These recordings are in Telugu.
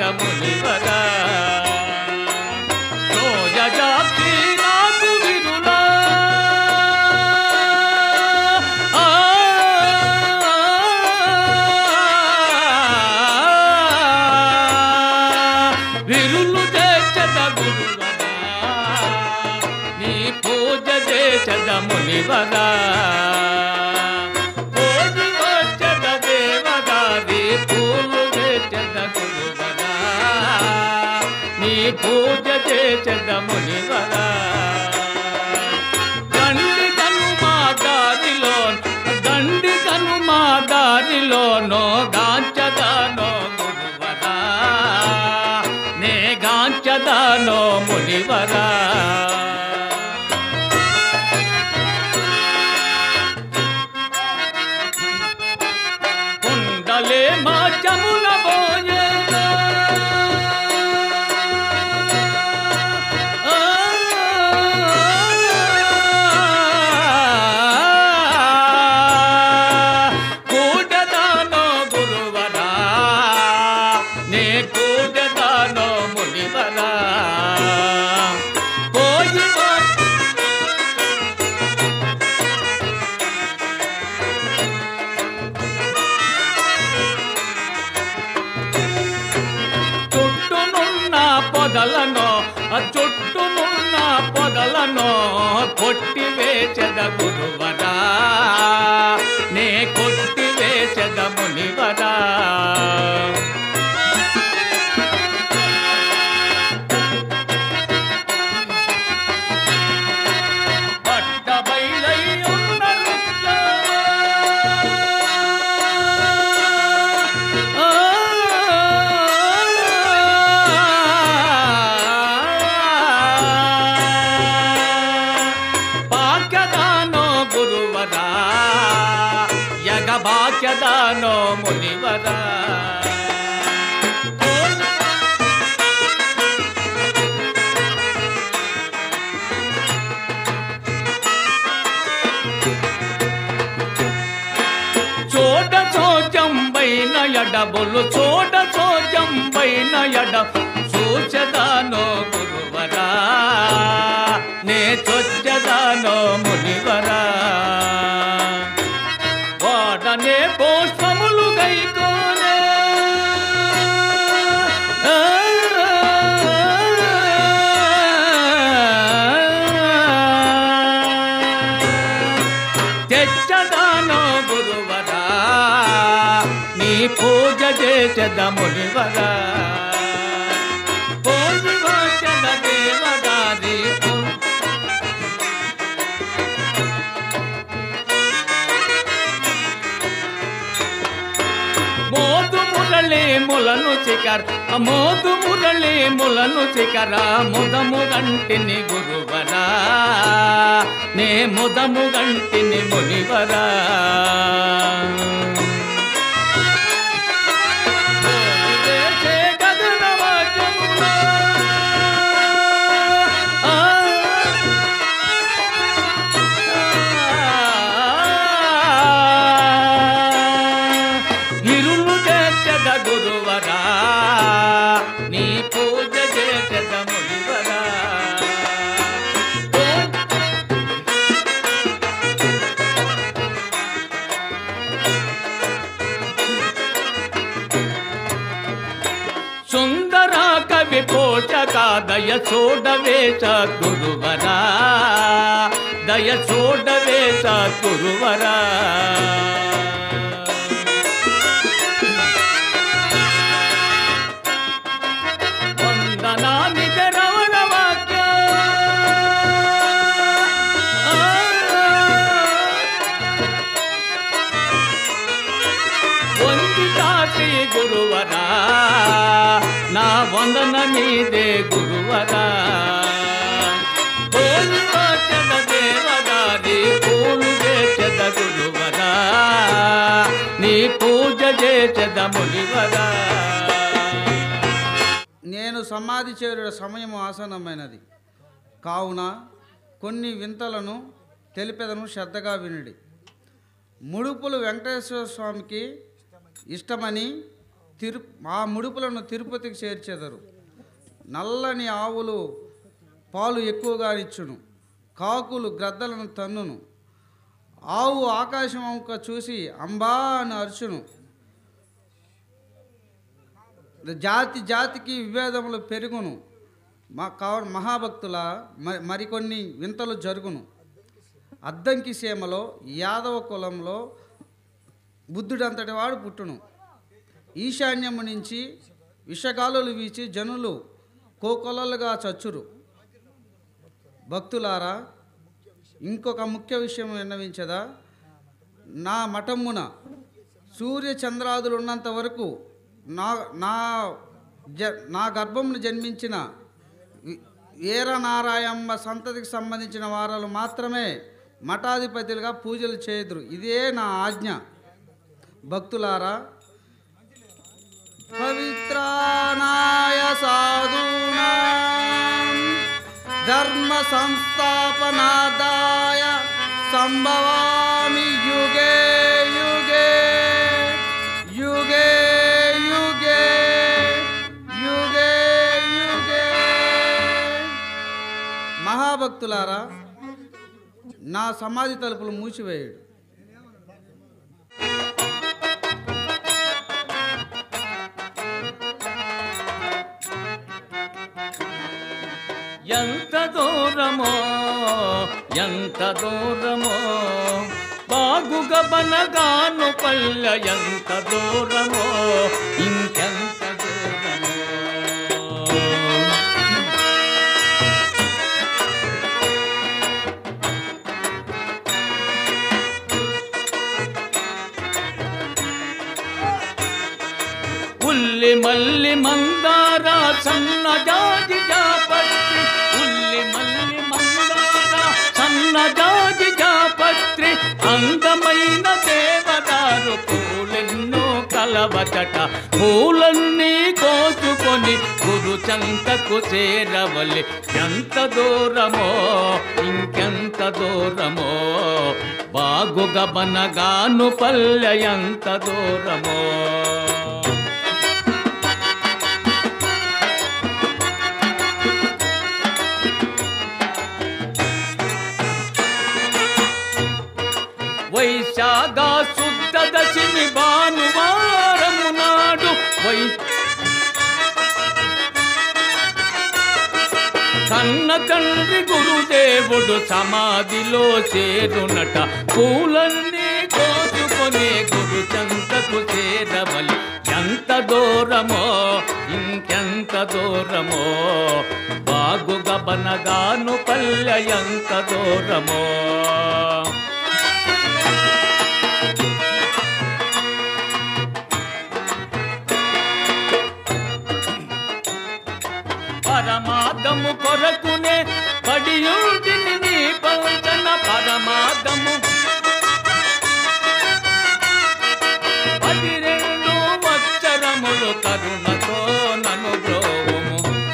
మునివరా రోజాక్షి నాకు విరులా ఆ, విరులు చేచద గురువరా నీ పూజ చేచద మునివరా ఓడి వచ్చద దేవదారి పూలు చేచద గురువరా నీ పూజ చేచద మునివరా దండి కను మా దారిలో దండి కను మా దారిలోనో గాంచదానో గురువరా నే గాంచదానో మునివరా కుండలే మా చముల బోయేనా కూడదానో గురువరా నే కూడదానో మునివరా పోయి చుట్టునున్న పొదలను ఆ చుట్టునున్న పొదలను కొట్టి వేచెద గురువరా నే కొట్టి వేచెద మునివరా పట్ట బయలై ఉన్న ಭಾಗ್ಯದಾನೋ ಗುರುವರ ಯಗ ಭಾಗ್ಯದಾನೋ ಮುನಿವರ చోట చోచంబైన ఎడబులు చోట చోచంబైన ఎడ చూచదానో గురువరా నే చొచ్చదానో మునివరా వాడనే పుష్పములు గైకోనే తెచ్చదానో గురువరా నీ పూజ చేసద మునివరా పూజ వచ్చద దేవదారి మోదు మురళి ములను చికర్ మోదు మురళి ములను చికర ముదము గంటిని గురువరా నే ముదము గంటిని మునివరా వేసే గగనవ జమున. ఆ ఇరులు చేసద గురువరా నీ పూజ చేసద మునివరా సుందర కవి పోషక దయ చూడవేశ గురువరా దయ చూడవేశ గురువరా వందనా నిజ రమణ వాక్య వందితాటి గురువరా నా వందన మీదే గురువరా పూలు వచ్చద దేవదారి పూలు చేసద గురువరా నీ పూజ చేసద మునివరా నేను సమాధి చేరుట సమయం ఆసన్నమైనది కావున కొన్ని వింతలను తెలిపెదను శ్రద్ధగా వినుడి ముడుపులు వెంకటేశ్వర స్వామికి ఇష్టమని తిరు ఆ ముడుపులను తిరుపతికి చేర్చెదరు నల్లని ఆవులు పాలు ఎక్కువగా ఇచ్చును కాకులు గ్రద్దలను తన్నును ఆవు ఆకాశం వంక చూసి అంబా అని అరుచును జాతి జాతికి విభేదములు పెరుగును మా కావ మహాభక్తుల మ- మరికొన్ని వింతలు జరుగును అద్దంకి సీమలో యాదవ కులంలో బుద్ధుడంతటి వాడు పుట్టును ఈశాన్యము నుంచి విషగాలులు వీచి జనులు కోకొలలుగా చచ్చురు భక్తులారా ఇంకొక ముఖ్య విషయం విన్నవించదా నా మఠమున సూర్య చంద్రాదులు ఉన్నంత వరకు నా నా జ నా గర్భమును జన్మించిన వి- వీరనారాయమ్మ సంతతికి సంబంధించిన వారాలు మాత్రమే మఠాధిపతులుగా పూజలు చేయుదురు ఇదే నా ఆజ్ఞ భక్తులారా పవిత్రానాయ సాధూనాం ధర్మ సంస్థాపనాదాయ సంభవామి యుగే యుగే యుగే యుగే యుగే యుగే మహాభక్తులారా నా సమాధి తలుపులు మూసివేయుడు ఎంత దూరమో ఎంత దూరమో బాగుగా బనగాను పల్లె ఎంత దూరమో ఇంకెంత దూరమో ఉల్లి మల్లి మందార సన్న జాజి జాపత్రి ఉల్లి మల్లి మందార సన్న జాజి జాపత్రి అందమైన దేవదారు పూలెన్నో కలవచట పూలన్నీ కోసుకొని గురు చంతకు చేరవలి ఎంత దూరమో ఇంకెంత దూరమో బాగుగా బనగాను పల్లె ఎంత దూరమో వైశాఖ శుద్ధ దశమి భానువారము నాడు వై కన్న తండ్రి గురుదేవుడు సమాధిలో చేరునట పూలన్నీ కోసుకొని గురు చంతకు చేరవలి ఎంత దూరమో ఇంకెంత దూరమో బాగుగా బనగాను పల్లె ఎంత దూరమో పరమాదము కొరకునే పడియుడిని నీ పౌచన పరమాదము పదిరెండు వచ్చరములు కరుణతో నను బ్రోవుము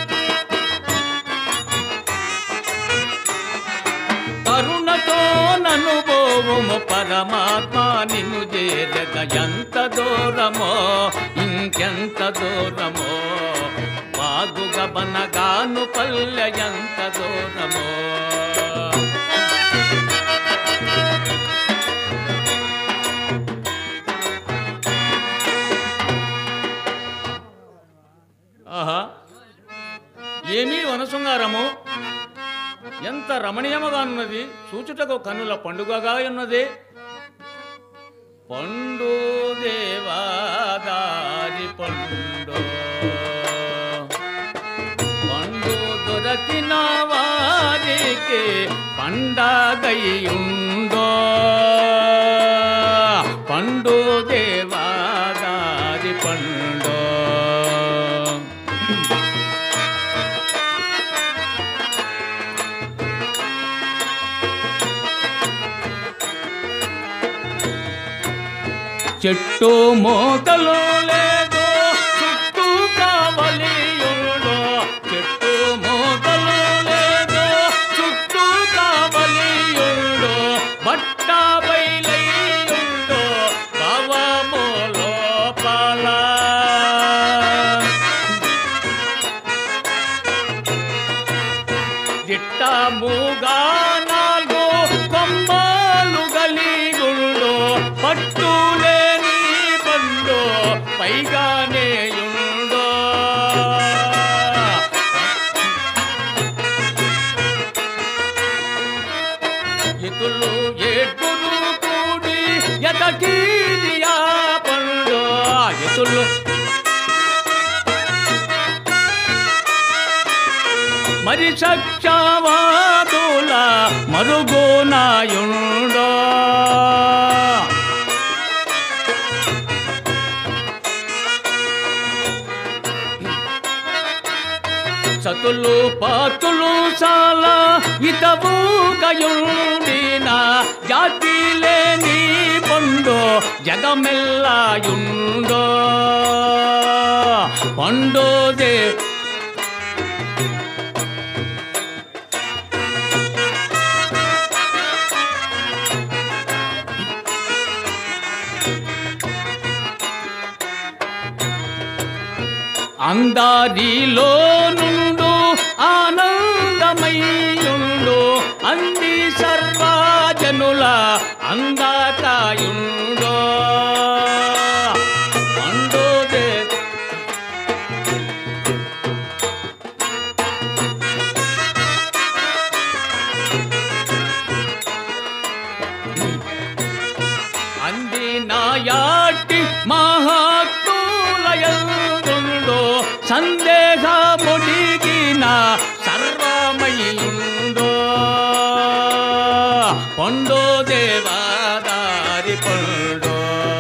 కరుణతో నను బోవుము పరమాత్మ నిన్ను చేరగ ఎంత దూరమో ఇంకెంత దూరమో బాగుగా బనగాను పల్లె ఎంత దూరమో ఆహా ఏమీ వనశృంగారము ఎంత రమణీయముగా ఉన్నది చూచుటకు కన్నుల పండుగగా ఉన్నది పండు దేవాదారి పండు పండు దొరకిన వారికి పండగయుండో పండు దేవాదారి పండు చెట్టు మోకలు లేదు చుట్టూ కావలియుడు చెట్టు మోకలు లేదు చుట్టూ కావలియుడు బట్ట బయలయ్యుడు భవము లోపల పండు పైగానే ఉండు ఎతులు ఏడుగురు కూడి ఎతకీదియా పండు ఎతులు మరి సక్షవాదుల మరుగునాయుండో సతులు పాతులు చాలా ఇతవు గయుండిన జాతి లేని పండు జగమెల్లాయుండో పండు దే అందారిలో నుండు ఆనందమయ్యుండు అంది సర్వజనుల అందాకాయుండో అండోదే అంది నాయాటి మహాత్ములయందుండో సందేహ ముడిగిన సర్వమయుండో పండో దేవాదారి పండో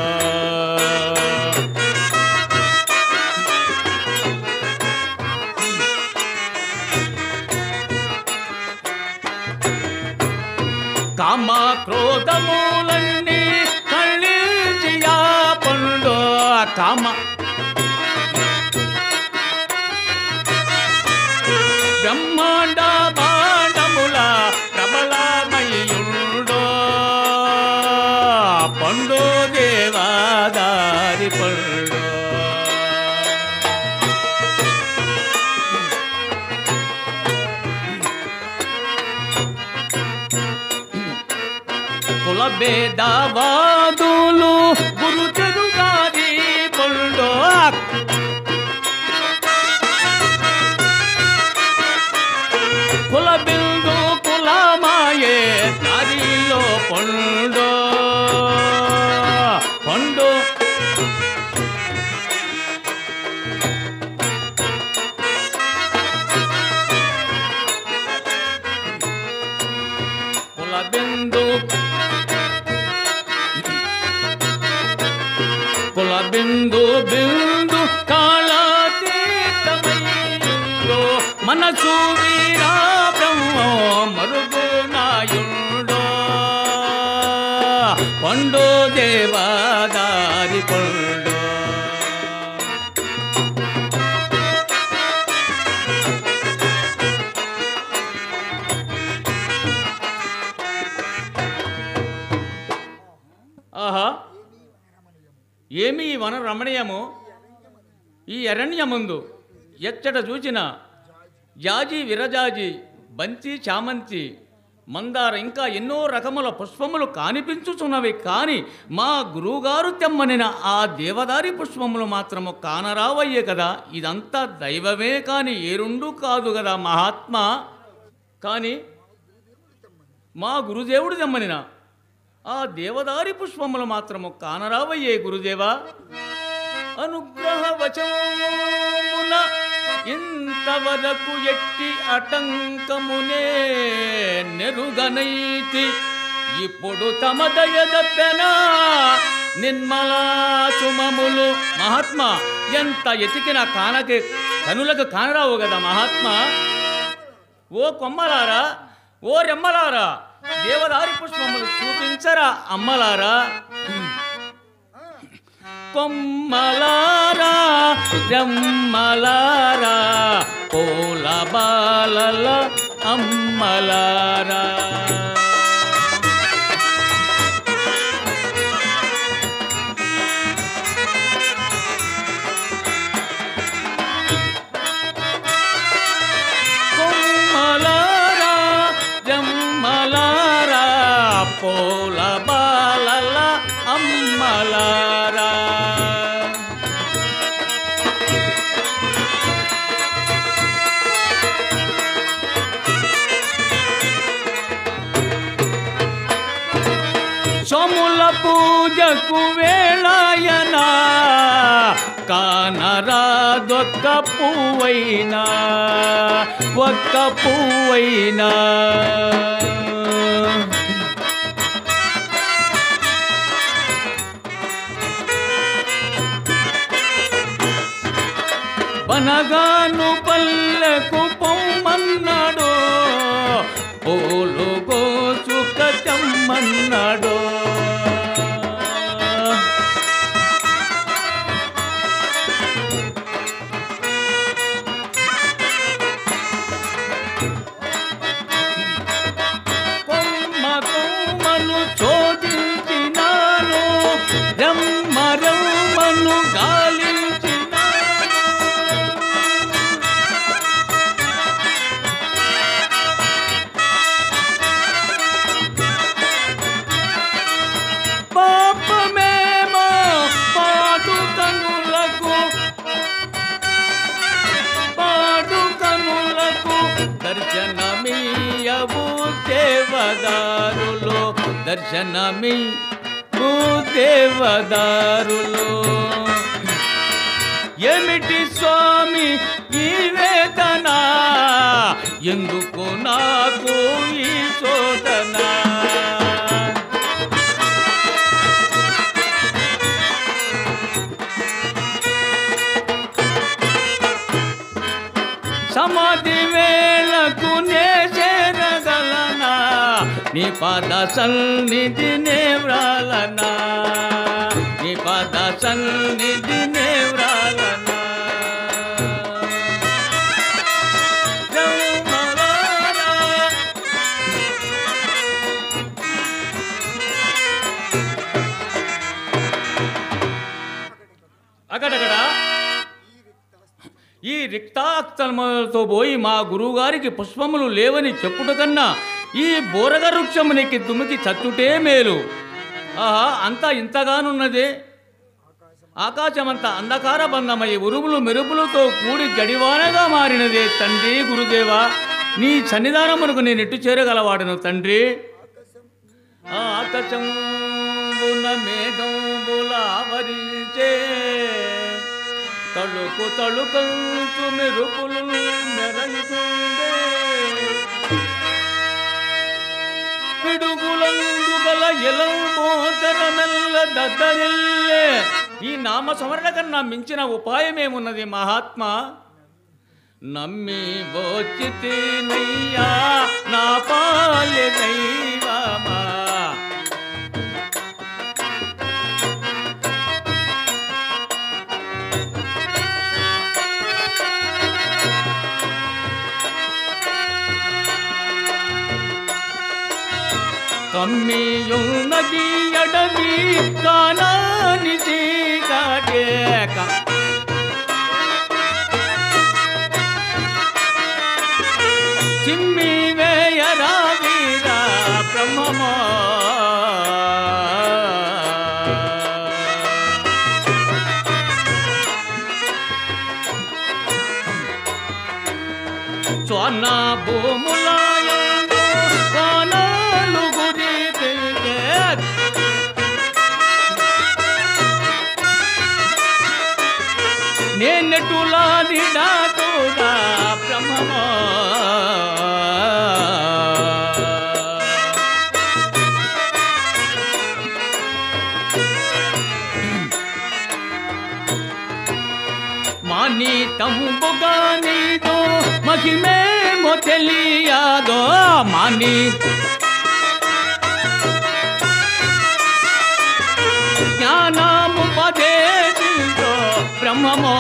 కామ క్రోధములన్నీ కళ్ళించియా పండు కామ బ్రహ్మాండ బాండముల ప్రబలమయుండో పండు దేవాదారి పండు కుల భేదవాదులు గురు చెరుగాది పండు కుల బిందు కులమాయే దారిలో పండు పండు కుల బిందు కుల బిందు బిందు కాళాతీతమయ్యుండో మనసు వీరా బ్రహ్మ మరుగు నాయుండో పండు దేవాదారి పండు ఆహా ఏమి ఈ వన రమణీయము ఈ అరణ్యముందు ఎచ్చట చూచిన జాజి విరజాజి బంతి చామంతి మందార ఇంకా ఎన్నో రకముల పుష్పములు కానిపించుచున్నవి కానీ మా గురువుగారు తెమ్మనిన ఆ దేవదారి పుష్పములు మాత్రము కానరావయ్యే కదా ఇదంతా దైవమే కాని ఏ రెండు కాదు కదా మహాత్మా కానీ మా గురుదేవుడు తెమ్మనిన ఆ దేవదారి పుష్పములు మాత్రము కానరావయ్యే గురుదేవా అనుగ్రహ వచమున ఇంతవరకు ఎట్టి అటంకమునే నెరుగనైతి ఇప్పుడు తమ దయదప్పెనా నిర్మలా సుమములు మహాత్మా ఎంత ఎతికిన కానకి కనులకు కానరావు కదా మహాత్మా ఓ కొమ్మలారా ఓ రెమ్మలారా దేవదారి పుష్పములు చూపించరా అమ్మలారా కొమ్మలారా రెమ్మలారా పూల బాలల అమ్మలారా కొమ్మలారా జమ్మలారా పూల బాలల అమ్మలారా పూజకు వేళాయనా కానరాదొక్క పువ్వైనా ఒక్క పువ్వైనా బనగాను పల్లెకు పొమ్మన్నాడు పూలు గోచుక తెమ్మన్నాడు కొమ్మ కొమ్మను చోదించినాను రమ్మ రమ్మను గాలించినాను పాపమేమో పాటు కనులకు పాటు కనులకు దర్శనమీయవు దేవదారులు దర్శనమీ దేవదారులు ఏమిటి స్వామి ఈ వేదన ఎందుకు నాకు ఈ శోధన సమాధి వేళకు నే చేరగలనా నీ పాద సన్నిధి నే వ్రాలనా నీ పాద సన్నిధి నే వ్రాలనా రమణారా. అక్కడక్కడ ఈ రిక్తాక్షరములతో పోయి మా గురువుగారికి పుష్పములు లేవని చెప్పుట కన్నా ఈ బోరగ వృక్షమునికి దుమికి చచ్చుటే మేలు ఆహా అంతా ఇంతగానున్నదే ఆకాశమంతా అంధకార బంధమై ఉరుములు మెరుపులతో కూడి జడివానగా మారినదే తండ్రి గురుదేవా నీ సన్నిధానమునకు నేను ఎట్టు చేరగలవాడను తండ్రి ఆ ఆకాశంబున మేఘంబుల ఆవరించే తళుకు తళుకంచు మెరుపులు మెరయుతుండే పిడుగులందు గల ఎలంబోతర మెల్ల దద్దరిల్లే ఈ నామ సమరణ కన్నా మించిన ఉపాయమేమున్నది మహాత్మా నమ్మి బోచితినయ్యా నా పాలె దైవమా కమ్మియున్నది అడవి కానాని చీకటేక చిమ్మి వేయరా వీరా బ్రహ్మమా స్వర్ణ భూములాయందు వానాలు గురి తిరిగే నేనెటులాది డాటుడా బ్రహ్మమా మాని ತಂಬುಗ ನೀದು ಮಹಿಮೆ ಮೊದಲಿಯಾದೋ ಮಾನಿ ಜ್ಞಾನಮುಪದೇಶಿಸೋ ಬ್ರಹ್ಮಮೋ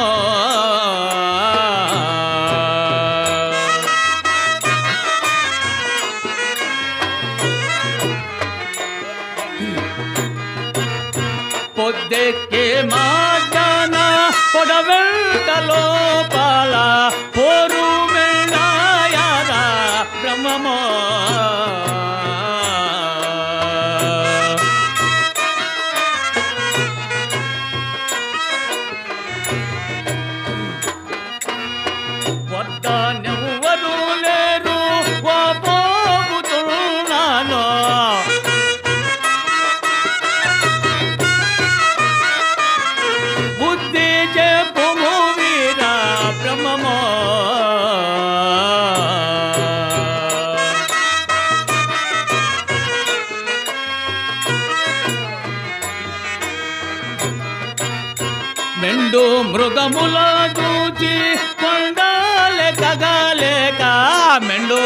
పొద్దెక్కే మాజాన పొడవెంట లోపాల పోరు మెళ్ళాయార బ్రహ్మమో వద్దనెవ్వరూ లేరు ఓ పోగుతున్నాను మెండు మృగముల చూచి కొండాలే కగాలేక మెండు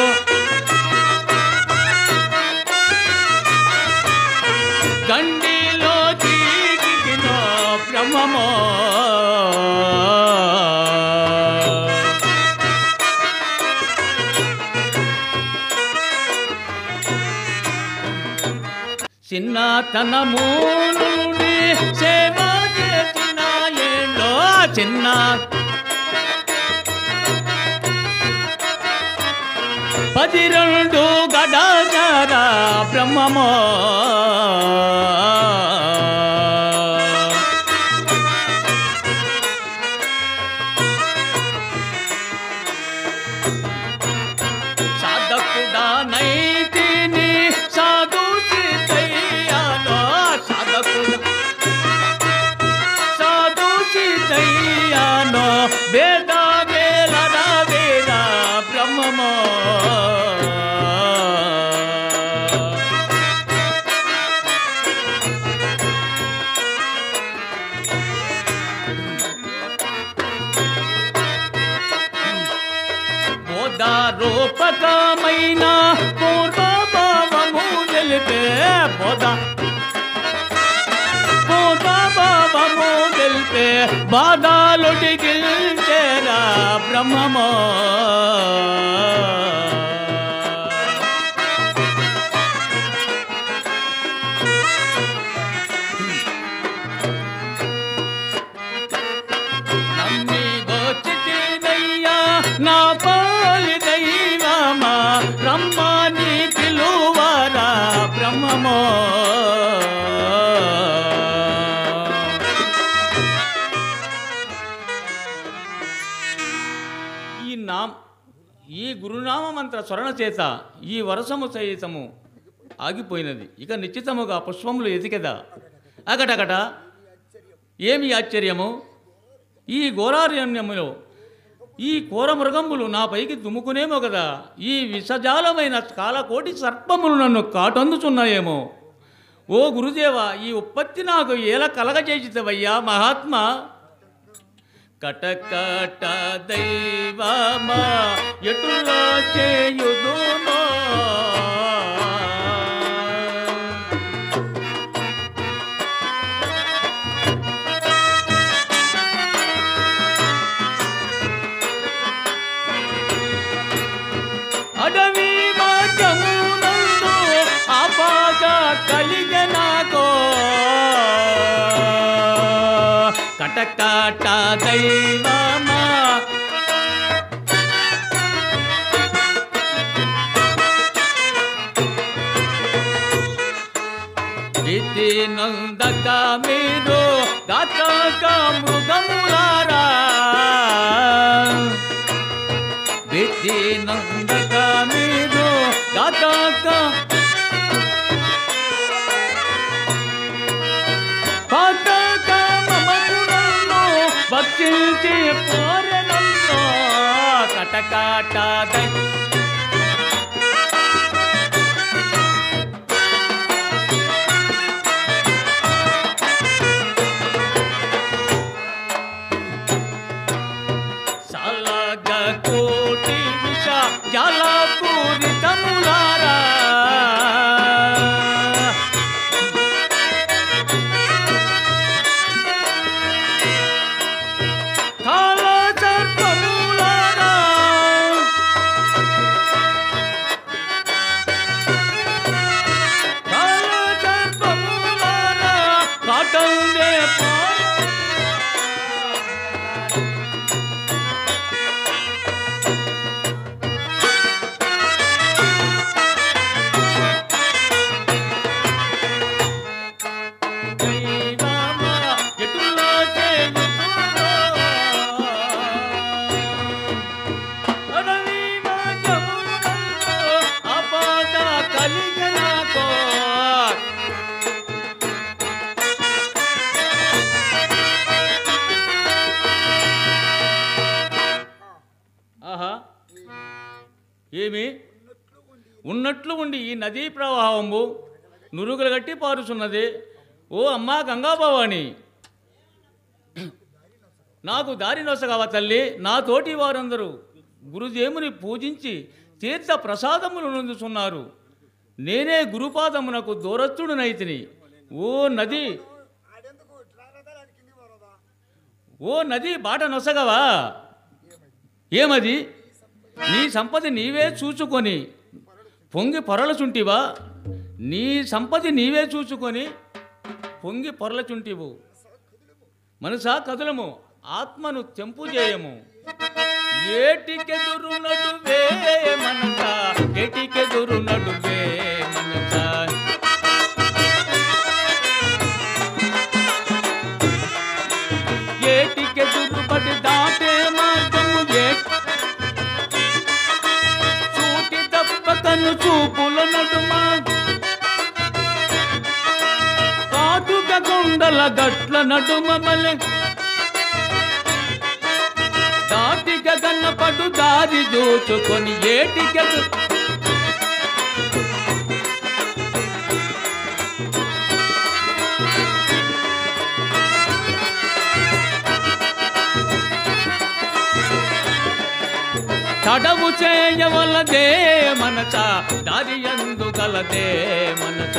గండిలో చీకిన బ్రహ్మమో చిన్నతనము నుండి సేవ చేసిన ఏండో చిన్న పది రెండు గడాచార బ్రహ్మమో సాధకుడా నైతిని సాధు సీతయ్యాలో సాధకుడా సాధు సీతయ్యానో వేద వేలన వేద బ్రహ్మమో బోధారూపకమైన పూర్వభావము తెలిపే బోధ పూర్వభావము తెలిపే బాధాలుడిగిల్చేరా బ్రహ్మమో నమ్మి వచ్చినయ్యా నా పాలి దైవమా బ్రహ్మాని పిలువరా బ్రహ్మమో ఈ నామ ఈ గురునామ మంత్ర స్మరణ చేత ఈ వరసము సహితము ఆగిపోయినది ఇక నిశ్చితముగా పుష్పములు ఎదికెదా అకటకట ఏమి ఆశ్చర్యము ఈ ఘోరారణ్యములో ఈ ఘోర మృగములు నా పైకి దుమ్ముకునేమో కదా ఈ విషజాలమైన కాలకోటి సర్పములు నన్ను కాటందుచున్నాయేమో ఓ గురుదేవ ఈ ఉత్పత్తి నాకు ఎలా కలగజేసితవయ్యా మహాత్మా కటకట దైవమా ఎటులా చేయుదునో అడవి మాటమునందు అపాగ కలిగనాకో కటకట దైవమా విధి నందక మీరు దాతక మృగములారా విధి నందక మీరు దాతక పాతక మమకులను భక్షించి పోరెనంతో కటకాట దై సలగ కోటి విష జలపూరితములారా కాల సర్పములారా కాల సర్పములారా కాటందే పార దైవమా ఎటులా చేయుదురో? అడవి మాటమునందు అపాద కలిగనాకో. ఆహా ఏమి ఉన్నట్లు ఉండి ఈ నదీ ప్రవాహము నురుగులు గట్టి పారుచున్నది ఓ అమ్మా గంగా భవాని నాకు దారి నొసగవ తల్లి నా తోటి వారందరూ గురుదేవుని పూజించి తీర్థ ప్రసాదములు నొందుతున్నారు నేనే గురుపాదమునకు దూరత్తుడునైతిని ఓ నది ఓ నది బాట నొసగవా ఏమది నీ సంపద నీవే చూచుకొని పొంగి పొరలచుంటివా నీ సంపద నీవే చూచుకొని పొంగి పొరలచుంటివు మనసా కదులము ఆత్మను తెంపు చేయము ఏటికెదురు నడువే మనస ఏటికెదురు నడువే మనస ఏటికెదురు పడి దాటే మార్గము ఏ చూటి దప్పకను చూపుల నడుమ కాటుక గుండల గట్ల నడుమ మలె దాటిక గన్నపడు దారి దోచుకొని ఏటిక తడవు చేయవలదే మనస దారి ఎందు గలదే మనస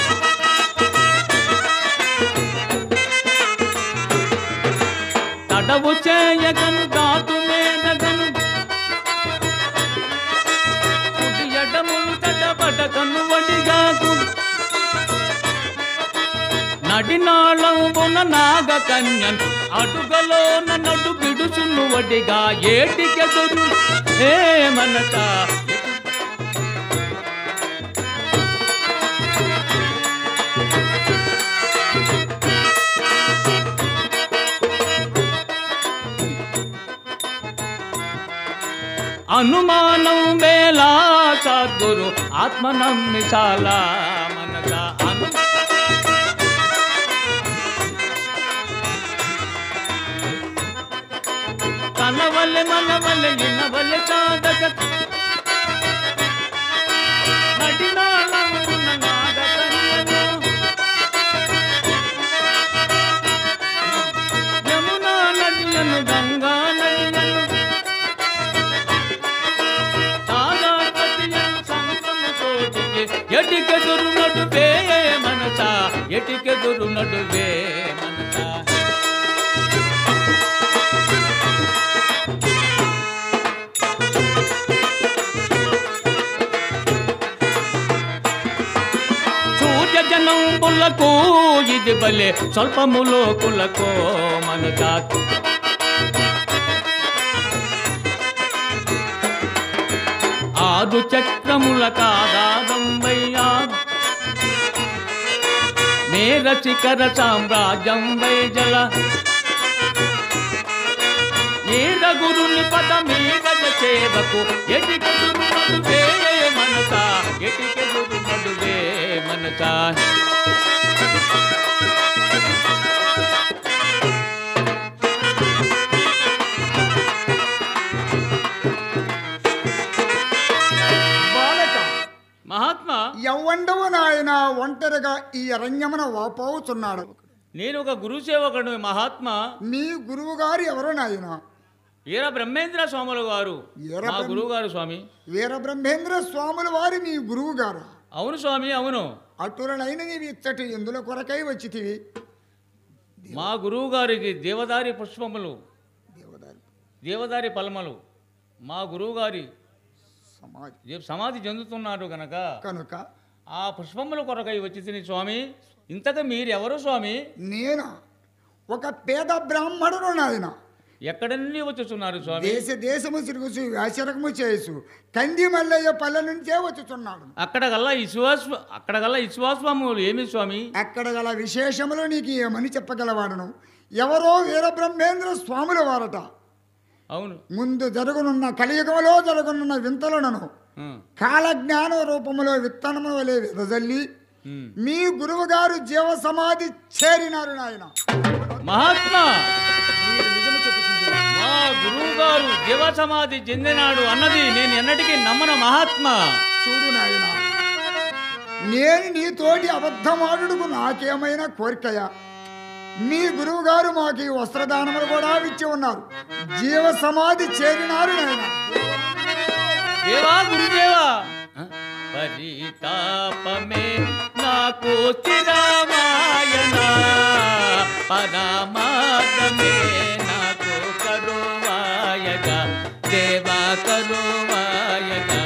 తడవు చేయగను దాటు మేనగను కుడి ఎడములు తడబడకను వడిగాకు నడినాళంబున నాగ కన్యన్ అడుగలోన నడు బిడుచును వడిగా ఏటికెదురు ఏ మనస అనుమానం వేలా సద్గురు ఆత్మ నమ్మి చాలా మనస అను కనవల్లె మనవల్లె ఇనవల్లె సాధక నడినాళమున నాగకన్యను యమునా నదియను గంగా నదియను సాగరపతియను సంగము తోటికి ఎటికెదురు నడువే మనస ఎటికెదురు నడువే మనస సూర్య జనంబులకు ఇది బలే స్వల్పములో కులకో మన జాతి ఆరు చక్రముల కాదాదంబయ్యా నేర శిఖర సామ్రాజ్యం వై జల ఏడ గురుని పద మీద సేవకు ఎటికెదురు నడువే మనస ఎటికెదురు నడువే మనస బాలక మహాత్మా ఎవ్వండవు నాయన ఒంటరిగా ఈ అరణ్యమున వాపోతున్నాడు నేను ఒక గురు సేవకుడు మహాత్మా మీ గురువు గారు ఎవరు నాయన ఈర బ్రహ్మేంద్ర స్వాములు గారు ఈర మా బ్రహ్మ- గురువు గారు స్వామి వీరబ్రహ్మేంద్ర స్వాముల వారి మీ గురువు గారు అవును స్వామి అవును అటులనైన నీవి ఇచ్చటి ఎందుల కొరకై వచ్చితివి మా గురువు గారికి దేవదారి పుష్పములు దేవదారి దేవదారి పల్మలు మా గురువు గారి సమాధి దే- సమాధి చెందుతున్నారు గనక కనుక ఆ పుష్పముల కొరకై వచ్చి తిని స్వామి ఇంతకు మీరెవరు స్వామి నేను ఒక పేద బ్రాహ్మణుడు నాయన ఎక్కడి నుండి వచ్చుచున్నారు స్వామి దేశ దేశము తిరుగుచు వ్యాసరకము చేసు కంది మల్లయ్య పల్లె నుంచే వచ్చుచున్నాడు అక్కడ గల్లా విశ్వాస అక్కడ గల్లా విశ్వాసములు ఏమి స్వామి అక్కడ గల విశేషములు నీకు ఏమని చెప్పగలవాడను ఎవరో వీరబ్రహ్మేంద్ర స్వాముల వారట అవును ముందు జరుగునున్న కలియుగంలో జరుగునున్న వింతలను ఆ, కాలజ్ఞాన రూపములో విత్తనము వలె విదజల్లి ఉమ్. మీ గురువు గారు జీవ సమాధి చేరినారు నాయన మహాత్మా మీరు నిజము చెప్పుచున్నారు. మా గురువు గారు దేవ సమాధి చెందినాడు అన్నది నేను ఎన్నటికీ నమ్మన మహాత్మా చూడు నాయన నేను నీతోటి అబద్ధమాడుడుకు నాకేమైనా కోరికయా మీ గురువు గారు మాకు ఈ వస్త్రదానములు కూడా ఇచ్చి ఉన్నారు జీవ సమాధి చేరినారు నాయన దేవా గురుదేవా పరితాపమే నాకు చిరమాయన పరమాత్మే నాకు కరువాయగా దేవా కరువాయగా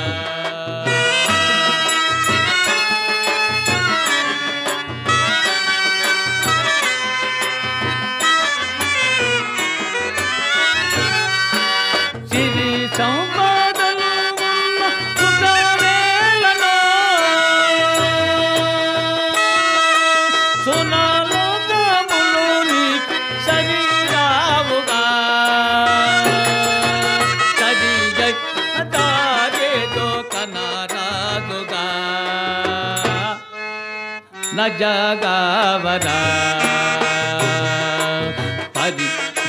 సిరి సంపాదలు ఉన్న సుఖవేళలో సునలోకములు నీకు శరీరావుగా సరి దారేదో కనరాదుగా నజగావరా పది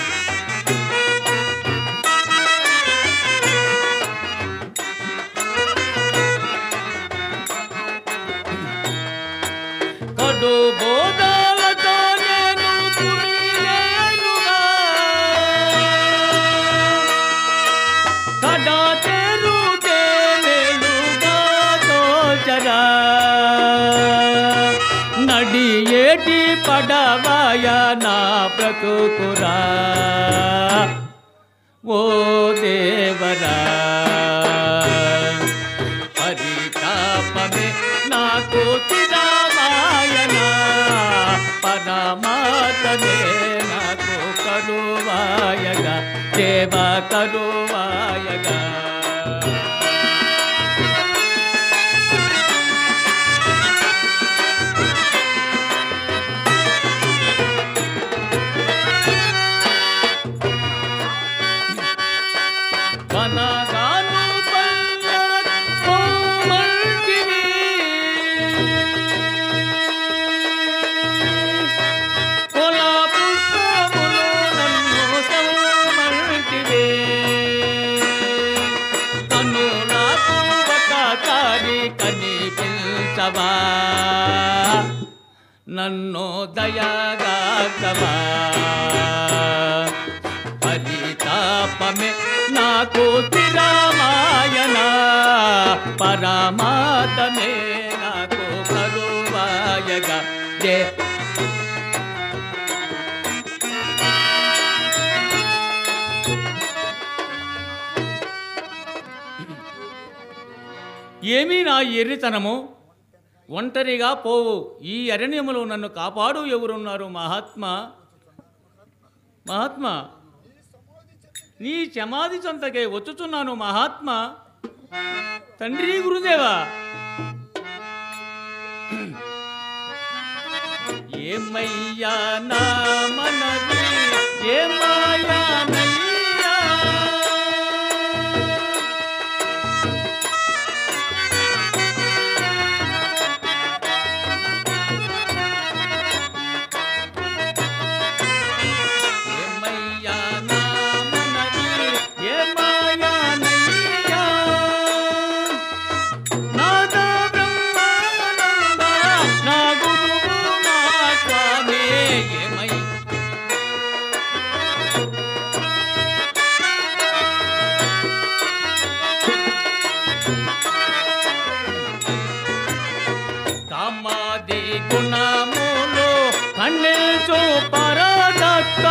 కడు బోధాలతో నేను కుమిలేనుగా. కడ తెరుతే వెలుగా దోచరా. నడి ఏటి పడవాయ నా బ్రతుకురా ఓ దేవరా పరితాపమే నాకు చిరామాయన పరమాతమే నాకు కరువాయగా దేవ కరువాయగా వనగాను పల్ల కోమల్కిని. కుల పుష్పములు నన్ను సౌమల్కివే. కన్నులకు ఒకసారి కనిపించవా నన్ను దయగాకవా పరితాపమే నాకు తిరామాయన పరమాతమే నాకు కరువాయగా జే ఏమీ నా ఎర్రితనము ఒంటరిగా పోవు ఈ అరణ్యములో నన్ను కాపాడు ఎవరున్నారు మహాత్మా మహాత్మా నీ సమాధి సంతకే వచ్చుచున్నాను మహాత్మా తండ్రి గురుదేవా ఏమయ్యా నా మనవి ఏమయ్యా నయ్యా ఏమయ్యా నా మనవి ఏమయ్యా నయ్యా నాద బ్రహ్మానంద నా గురువు నా స్వామి ఏమై కామాది గుణములు ఖండించు పరదత్త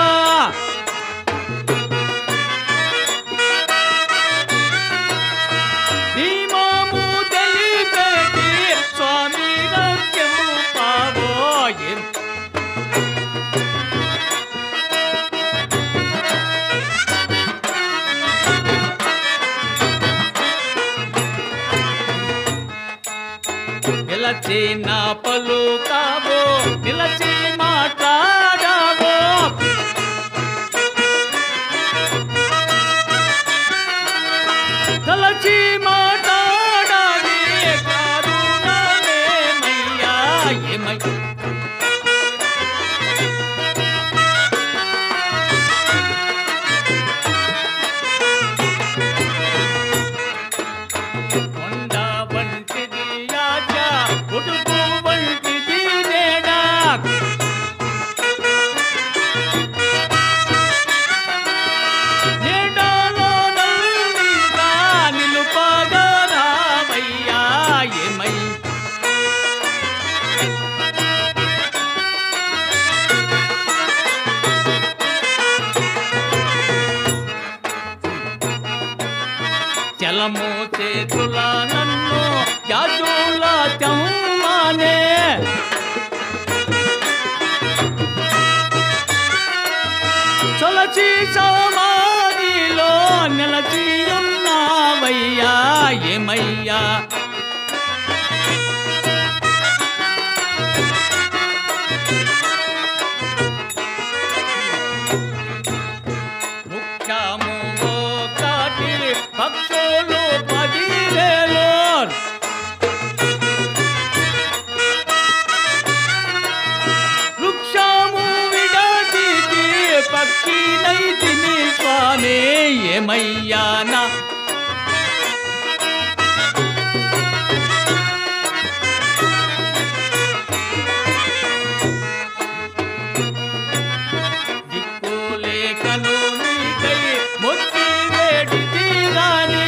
భీమము తెలిపేటి స్వామి రక్యము పావోయం నిలచి నా పలుకావో నిలచి మాట్లాడావో తలచి మాట్లాడాలి కరుణమేమయ్యా ఏమై కొండ వంటిది ఆచ ఉడుపు వంటిది నేడా చలము చేతుల నన్ను జాజుల తెమ్మనే చొలచి సమాధిలో నిలచి ఉన్నావయ్యా ఏమయ్యా వృక్షము ఒకటి పక్షులు పదివేలు వృక్షము విడచితి పక్షినైతిని స్వామి ఏమయ్యానా దిక్కులేకను నీకై మొక్కి వేడితి గాని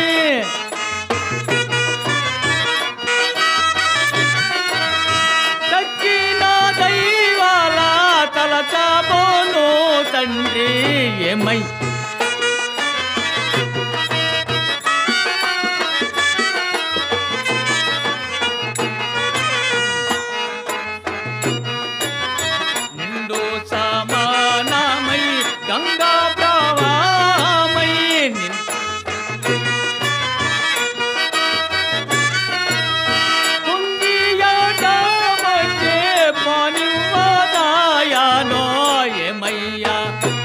తక్కిన దైవాల తలచబోను తండ్రి ఏమై నిండు సమానమై గంగా ప్రవాహమై నిన్ కుంగియాటమచ్చే పనివాదాయానో ఏమయ్యా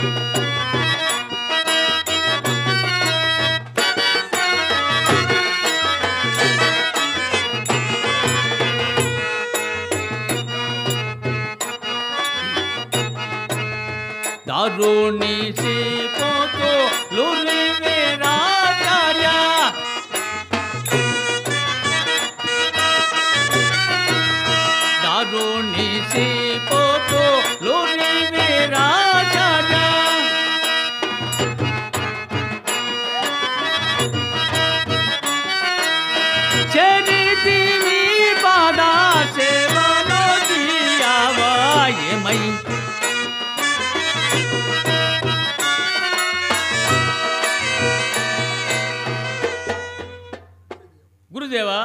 దారుణి సీపోతో లూరి వేరాచార్య దారుణి సీపోతో లూరి వేరాచార్య చరితి మీ పాద సేవలో దియావా ఏమై గురుదేవా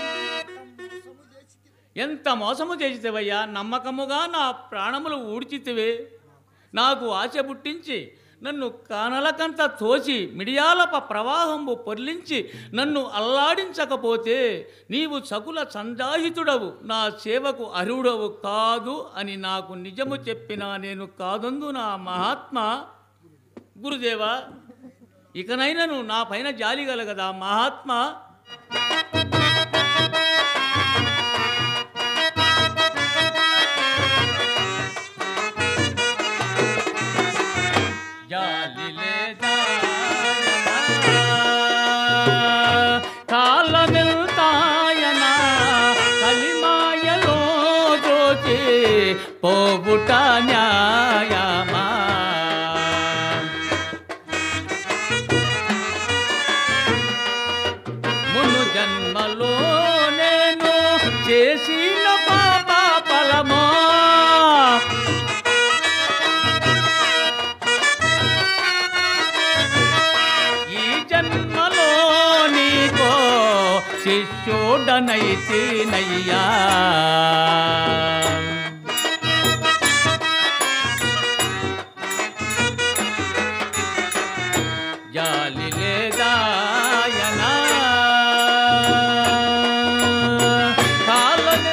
ఎంత మోసము చేసితేవయ్యా నమ్మకముగా నా ప్రాణములు ఊడ్చితివే నాకు ఆశ పుట్టించి నన్ను కానలకంత తోచి మిడియాలప ప్రవాహంబు పొర్లించి నన్ను అల్లాడించకపోతే నీవు సకుల సందాహితుడవు నా సేవకు అర్హుడవు కాదు అని నాకు నిజము చెప్పినా నేను కాదందు నా మహాత్మా గురుదేవా ఇకనైనను నా పైన జాలి గలగదా మహాత్మా జాలి లేదా కాలమెల్తాయనా కలిమాయలో దోచి పోబుట న్యాయమా మును జన్మలో నేను చేసిన పాప ఫలమో ఈ జన్మలో నీకో శిష్యుడనైతేనయ్యా జాలి లేదాయనా కాలనే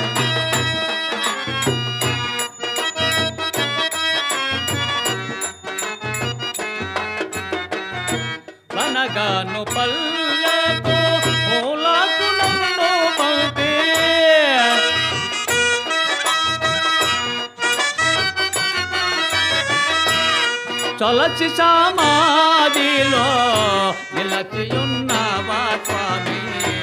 వనగాను పల్లెకు మూలకు నన్ను పంపే చొలచి సమాధిలో నిలచియున్నవా స్వామి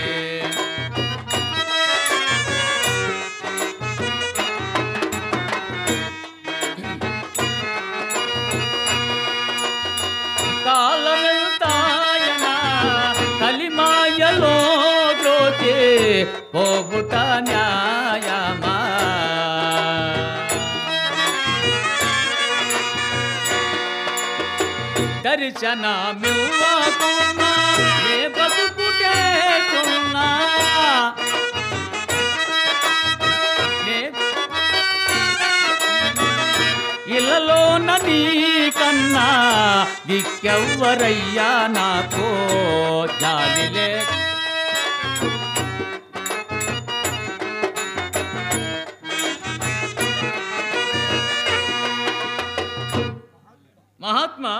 కాలమెల్తాయనా కలిమాయలో ద్రోచే పోగుట న్యాయమా దర్శనమివ్వకున్నా నే బతుకుటేకున్నా నే ఇళ్ళలోన నీ కన్నా దిక్కెవ్వరయ్యా నాకో జాలిలే మహాత్మా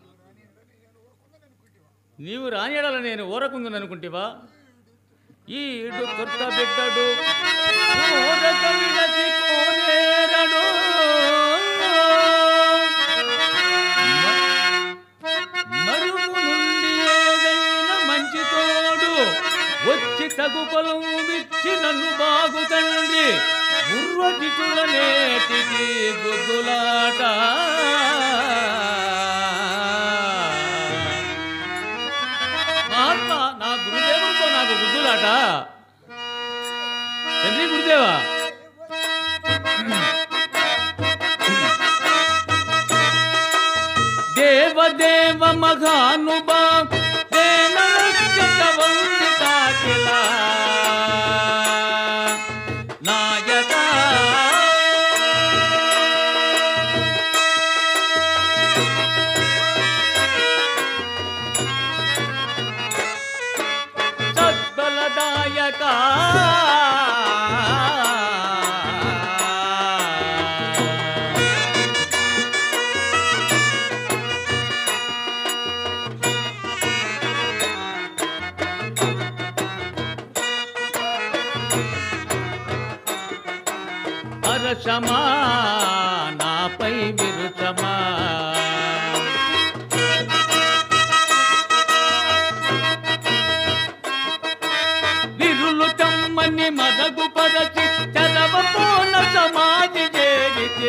నీవు రానియడల నేను ఊరకుందని అనుకుంటివా ఈడు కొత్త బిడ్డడు ఊరక విడచి కోనేరడు మరుగు నుండి ఏదైనా మంచి తోడు వచ్చి తగు పొలము విచ్చి నన్ను బాగు తండ్రి ఉర్వజితుల నేటికి గుద్దులాట మహాత్మా నా గురుదేవుడితో నాకు గుద్దులాట తండ్రి గురుదేవా దేవదేవ మఘానుభా వందితాకిలా నాయక సద్బలదాయక పరశమా నాపై విరుచమా విరులు తమ్మని మదగు పరచి చదవ పోన సమాధి చేరితే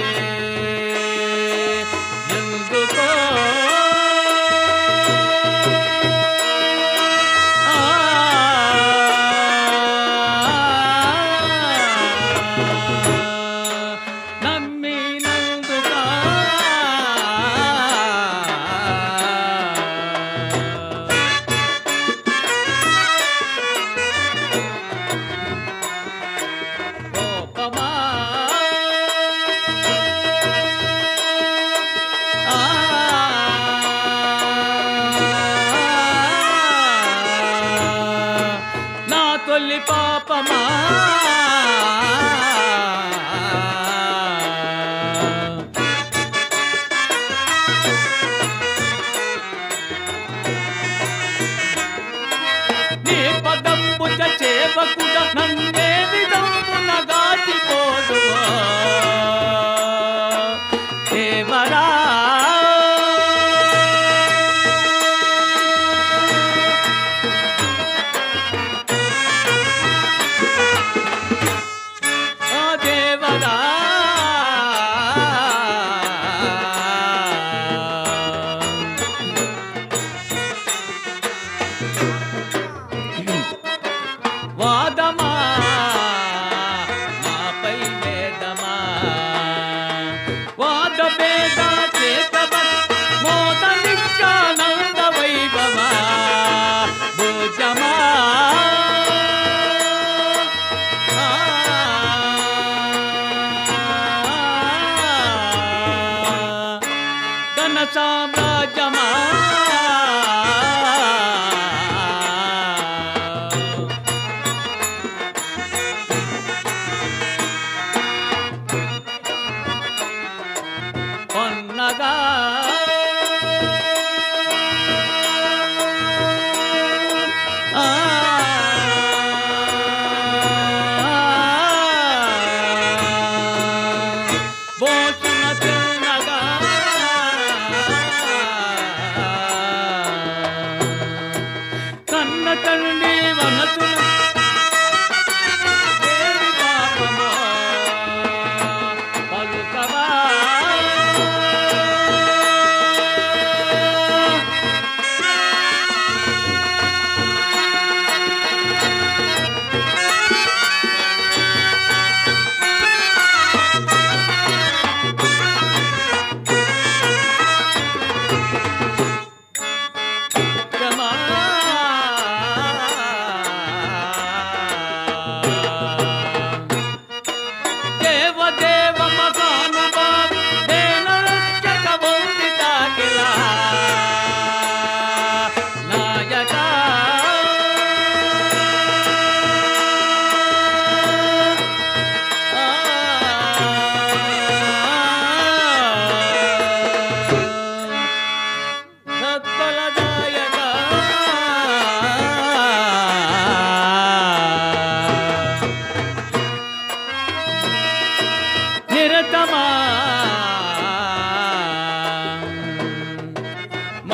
ఎందుకో నమ్మినందుక కోపమా నా తొలి పాపమా నీ పదంబుజ చేవకుడ నన్నే విధమున గాచిపోదువా దేవరా ఆ దేవరా వాదమా నాపై వేదమా వాద వేద చేతవ మోద నిత్యానంద వైభవా భోజమా ధన సామ్రాజ్యమా కొన్నగా ఆ బోచున తిన్నగా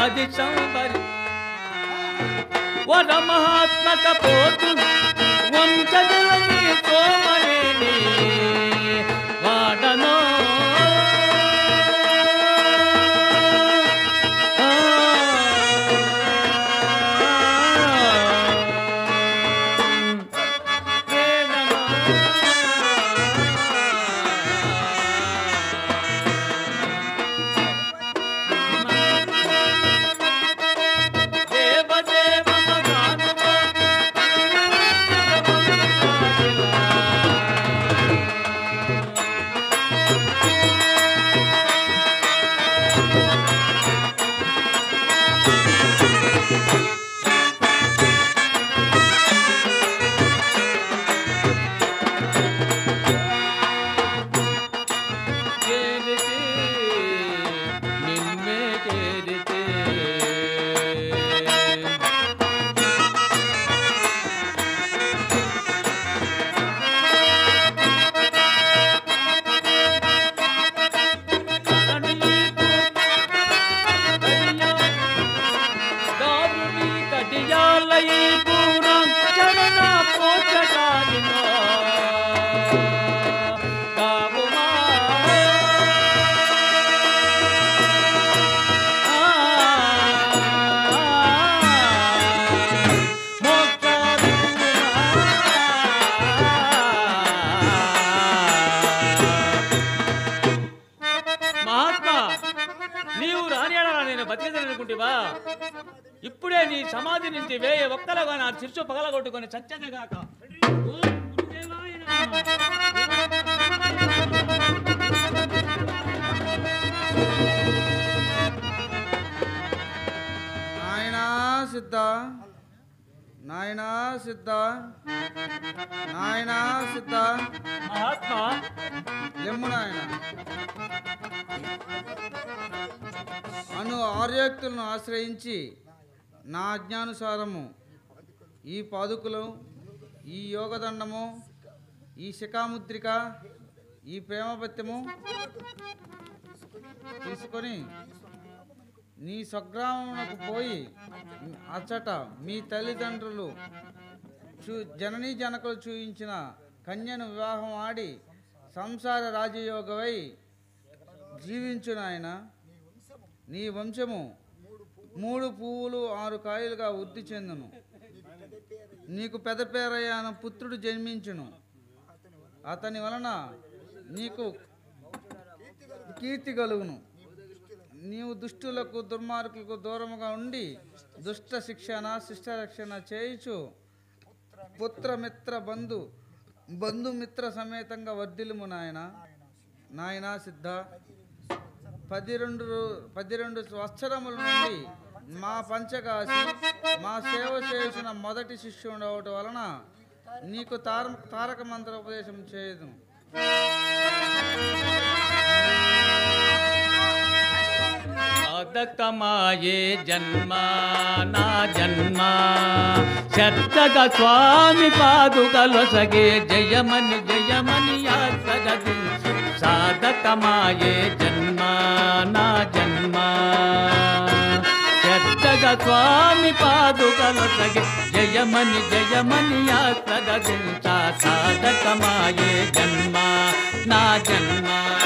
పది సంవరి వర మహాత్మక పోతు వంశజలని సోమరేణి వాడనో దేవదేవ చేరితే నిన్నే చేరితే దారుని కడియాలయి పూరం చరణ పోచటానినో కావుమా మహాత్మా నీవు రానియాడా నేను బతికేదనుకుంటేవా ఇప్పుడే నీ సమాధి నుంచి వేయ ఒక్కలుగా నా చిరుచు పగలగొట్టుకొని చచ్చదగాక ఓ గురుదేవాయ నమః. నాయనా సిద్ధ నాయనా సిద్ధ నాయనా సిద్ధ మహాత్మా లెమ్ము నాయన అను ఆర్యోక్తులను ఆశ్రయించి నా అజ్ఞానుసారము ఈ పాదుకులు ఈ యోగదండము ఈ శిఖాముద్రిక ఈ ప్రేమపత్యము తీసుకొని నీ స్వగ్రామమునకు పోయి అచ్చట మీ తల్లిదండ్రులు చూ జననీ జనకులు చూయించిన కన్యను వివాహం ఆడి సంసార రాజయోగమై జీవించు నాయన నీ వంశము మూడు పువ్వులు ఆరు కాయలుగా వృద్ధి చెందును నీకు పెద్ద పేరయ్యాన పుత్రుడు జన్మించును అతని వలన నీకు కీర్తి కలుగును నీవు దుష్టులకు దుర్మార్గులకు దూరముగా ఉండి దుష్ట శిక్షణ శిష్ట రక్షణ చేయుచు పుత్రమిత్ర బంధు బంధుమిత్ర సమేతంగా వర్ధిల్లుము నాయన నాయనా సిద్ధ పది రెండు రో- పది రెండు సంవత్సరముల నుండి మా పంచకాసి మా సేవ చేసిన మొదటి శిష్యుడు అవటం వలన నీకు తార తారక మంత్ర ఉపదేశం చేయదు సాధకమాయే జన్మ నా జన్మ శతక స్వామి పాదుకలొసగే జయమని జయమని యాసగది సాధకమాయే జన్మ నా జన్మ శతక స్వామి పాదుకలొసగే జయమని జయమని యాసగది సాధకమాయే జన్మ నా జన్మ